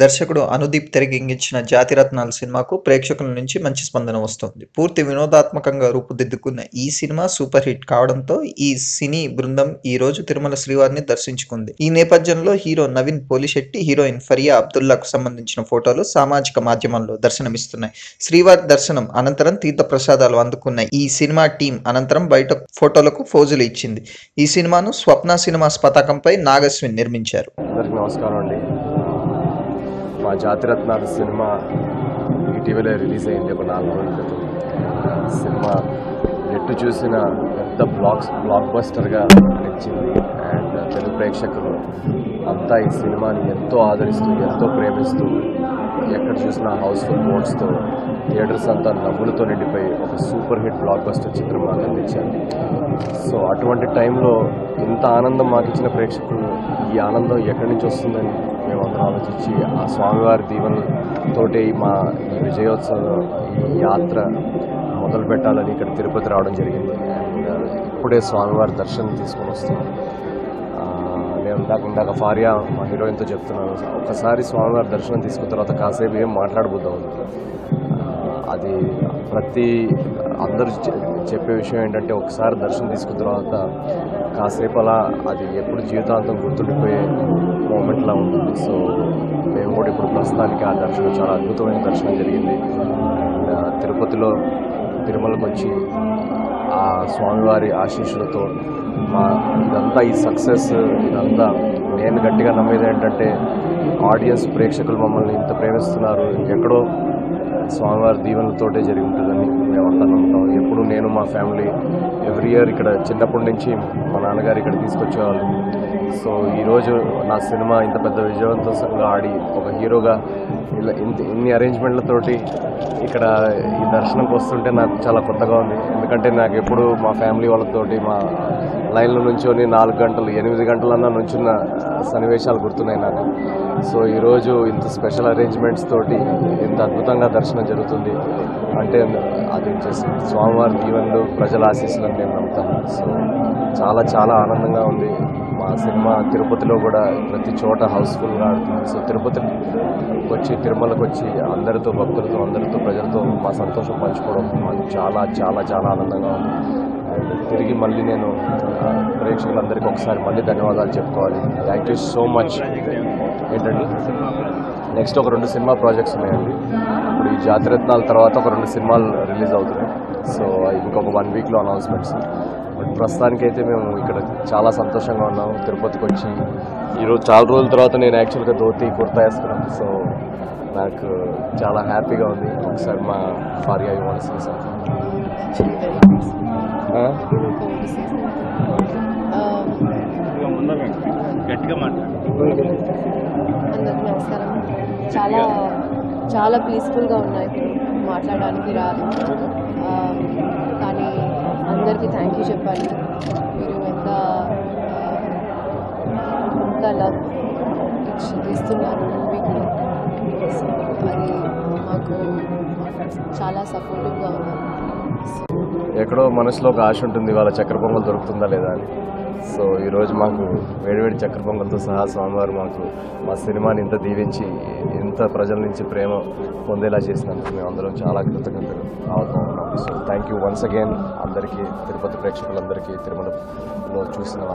దర్శకుడు అనుదీప్ తెరకెక్కించిన జాతిరత్నాల సినిమాకు ప్రేక్షకుల నుంచి మంచి స్పందన వస్తోంది పూర్తి వినోదాత్మకంగా రూపుదిద్దుకున్న ఈ సినిమా సూపర్ హిట్ కావడంతో ఈ సినీ బృందం ఈ రోజు తిరుమల శ్రీవారిని దర్శించుకుంది ఈ నేపథ్యంలో హీరో నవీన్ పోలిశెట్టి హీరోయిన్ ఫరియా అబ్దుల్లాకు సంబంధించిన ఫోటోలు సామాజిక మాధ్యమాల్లో దర్శనమిస్తున్నాయి శ్రీవారి దర్శనం అనంతరం తీర్థ ప్రసాదాలు అందుకున్న ఈ సినిమా టీం అనంతరం బయట ఫోటోలకు ఫోజులు ఇచ్చింది ఈ సినిమాను స్వప్న సినిమాస్ పతాకంపై నాగస్విన్ నిర్మించారు అందరికి నమస్కారం అండి మా జాతిరత్నాలు సినిమా ఇటీవలే రిలీజ్ అయింది ఒక నాలుగు రోజుల క్రితం సినిమా ఎటు చూసిన పెద్ద బ్లాక్స్ బ్లాక్ బస్టర్గా నిలిచింది అండ్ తెలుగు ప్రేక్షకులు అంతా ఈ సినిమాని ఎంతో ఆదరిస్తూ ఎంతో ప్రేమిస్తూ ఎక్కడ చూసినా హౌస్ఫుల్ మోడ్స్తో థియేటర్స్ అంతా నవ్వులతో నిండిపోయి ఒక సూపర్ హిట్ బ్లాక్ బస్టర్ చిత్రం మాకు అందించారు సో అటువంటి టైంలో ఇంత ఆనందం మాకు ఇచ్చిన ప్రేక్షకులు ఈ ఆనందం ఎక్కడి నుంచి వస్తుందని మేమందరం ఆలోచించి ఆ స్వామివారి దీవెనతోటి మా ఈ విజయోత్సవం ఈ యాత్ర మొదలు పెట్టాలని ఇక్కడ తిరుపతి రావడం జరిగింది అండ్ ఇప్పుడే స్వామివారి దర్శనం తీసుకొని వస్తున్నాం ఆ, నేను ఇందాక ఇందాక ఫారియా మా హీరోయిన్తో చెప్తున్నాను ఒకసారి స్వామివారి దర్శనం తీసుకున్న తర్వాత కాసేపు ఏం మాట్లాడబోద్దాం అది ప్రతి అందరూ చె- చెప్పే విషయం ఏంటంటే ఒకసారి దర్శనం తీసుకున్న తర్వాత కాసేపు అలా అది ఎప్పుడు జీవితాంతం గుర్తుండిపోయే మూమెంట్లా ఉంటుంది సో మేము కూడా ఇప్పుడు ప్రస్తుతానికి ఆ దర్శనం చాలా అద్భుతమైన దర్శనం జరిగింది అండ్ ఆ తిరుపతిలో తిరుమలకు వచ్చి ఆ స్వామివారి ఆశీస్సులతో మా ఇదంతా ఈ సక్సెస్ ఇదంతా నేను గట్టిగా నమ్మేది ఏంటంటే ఆడియన్స్ ప్రేక్షకులు మమ్మల్ని ఇంత ప్రేమిస్తున్నారు ఇంకెక్కడో స్వామివారి దీవెనలతోటే జరిగి ఉంటుందని మేమంతా నమ్ముతాం ఎప్పుడు నేను మా ఫ్యామిలీ ఎవ్రీ ఇయర్ ఇక్కడ చిన్నప్పటి నుంచి మా నాన్నగారు ఇక్కడ తీసుకొచ్చేవాళ్ళు సో ఈరోజు నా సినిమా ఇంత పెద్ద విజయవంతంగా ఆడి ఒక హీరోగా ఇలా ఇంత ఇన్ని అరేంజ్మెంట్లతోటి ఇక్కడ ఈ దర్శనంకి వస్తుంటే నాకు చాలా కొత్తగా ఉంది ఎందుకంటే నాకు ఎప్పుడు మా ఫ్యామిలీ వాళ్ళతోటి మా లైన్లో నుంచొని నాలుగు గంటలు ఎనిమిది గంటలన్నా నుంచున్న సన్నివేశాలు గుర్తున్నాయి నాకు సో ఈరోజు ఇంత స్పెషల్ అరేంజ్మెంట్స్ తోటి ఇంత అద్భుతంగా దర్శనం జరుగుతుంది అంటే అది జస్ట్ స్వామివారి దీవెనలు ప్రజల ఆశీస్సులను నేను నమ్ముతాను సో చాలా చాలా ఆనందంగా ఉంది మా సినిమా తిరుపతిలో కూడా ప్రతి చోట హౌస్ఫుల్గా ఆడుతుంది సో తిరుపతికి వచ్చి తిరుమలకు వచ్చి అందరితో భక్తులతో అందరితో ప్రజలతో మా సంతోషం పంచుకోవడం మాకు చాలా చాలా చాలా ఆనందంగా ఉంది అండ్ తిరిగి మళ్ళీ నేను ఆ, ప్రేక్షకులందరికీ ఒకసారి మళ్ళీ ధన్యవాదాలు చెప్పుకోవాలి థ్యాంక్ యూ సో మచ్ ఏంటండి నెక్స్ట్ ఒక రెండు సినిమా ప్రాజెక్ట్స్ ఉన్నాయండి ఇప్పుడు ఈ జాతిరత్నాల తర్వాత ఒక రెండు సినిమాలు రిలీజ్ అవుతున్నాయి సో ఇంకొక వన్ వీక్లో అనౌన్స్మెంట్స్ బట్ ప్రస్తుతానికైతే మేము ఇక్కడ చాలా సంతోషంగా ఉన్నాము తిరుపతికి వచ్చి ఈరోజు చాలా రోజుల తర్వాత నేను యాక్చువల్గా ధోతి కుర్తా వేసుకున్నాను సో నాకు చాలా హ్యాపీగా ఉంది ఒకసారి మా ఫారియా ఇవ్వాలి సార్ గట్టిగా మాట్లాడు అందరికీ నమస్కారం చాలా చాలా పీస్ఫుల్గా ఉన్నాయి ఇప్పుడు మాట్లాడడానికి రాదు ఆ, కానీ అందరికీ థ్యాంక్ యూ చెప్పాలి మీరు ఎంత ఎంత లవ్ ఇచ్చి ఇస్తున్నారు మూవీకి సో అది మాకు చాలా సపోర్టివ్గా ఉన్నారు ఎక్కడో మనసులో ఒక ఆశ ఉంటుంది వాళ్ళ చక్కెర పొంగల్ దొరుకుతుందా లేదా అని సో ఈరోజు మాకు వేడివేడి చక్కెర పొంగల్తో సహా స్వామివారు మాకు మా సినిమాని ఇంత దీవించి ఇంత ప్రజల నుంచి ప్రేమ పొందేలా చేసినందుకు మేము అందరం చాలా కృతజ్ఞతలు అవుతా ఉన్నాం so thank you once again అందరికీ తిరుపతి ప్రేక్షకులందరికీ తిరుమలలో చూసిన